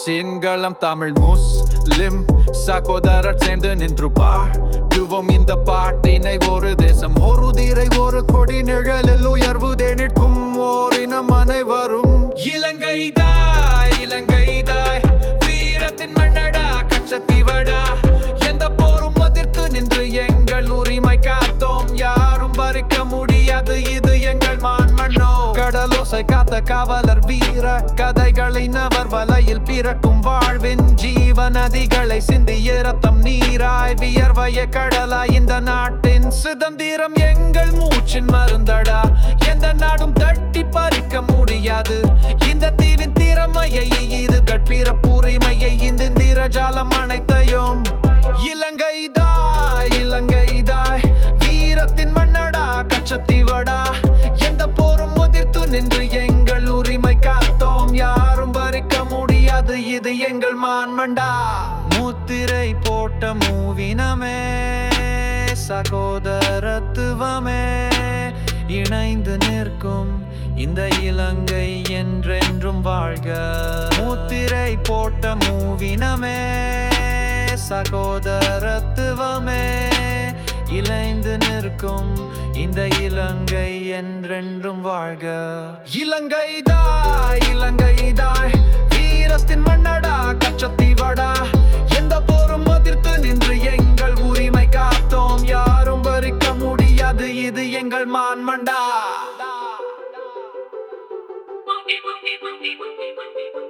சிங்களம் தமிழ் முஸ்லிம் சகோதரர் சேர்ந்து நின்று பாடுவோம் இந்த பாட்டினை ஒரு தேசம் ஒரு தீரை ஒரு கொடி நிழலில் உயர்வுதே நிற்கும் ஓரினம் அனைவரும் இலங்கைதாய் இலங்கைதாய் வீரத்தின் மன்னடா கச்சத்தீவடா எந்த போரும் எதிர்த்து நின்று எங்கள் உரிமை காத்தோம் யாரும் பறிக்க முடியாது இது எங்கள் மான்மண்ணோ கடலோசை காத்த காவலர் வீர கதைகளை நவர் வலையில் பிறக்கும் வாழ்வின் ஜீவ நதிகளை சிந்திய ரத்தம் நீராய் வியர்வைய கடலா இந்த நாட்டின் சுதந்திரம் எங்கள் மூச்சின் மருந்தடா எந்த நாடும் தட்டி பறிக்க முடியாது இந்த தீவின் திறமையை இது கற்பிற உரிமையை இந்த நிறஜாலம் அனைத்தையும் இலங்கைதாய் இலங்கைதாய் வீரத்தின் மன்னடா கச்சத்தீவடா எந்த போரும் முதிர்த்து நின்று எங்கள் உரிமை காத்தோம் யாரும் பறிக்க முடியாது இது எங்கள் மான்மண்டா முத்திரை போட்ட மூவினமே சகோதரத்துவமே இணைந்து நிற்கும் இந்த இலங்கை என்றென்றும் வாழ்க முத்திரை போட்ட மூவினமே சகோதரத்துவமே இணைந்து நிற்கும் இந்த இலங்கை என்றென்றும் வாழ்க இலங்கைதாய் இலங்கைதாய் வீரத்தின் மன்னடா கச்சத்தீவடா எந்த போரும் எதிர்த்து நின்று எங்கள் உரிமை காத்தோம் யாரும் பறிக்க முடியாது இது எங்கள் மான்மண்டா Monkey, monkey, monkey, monkey, monkey, monkey.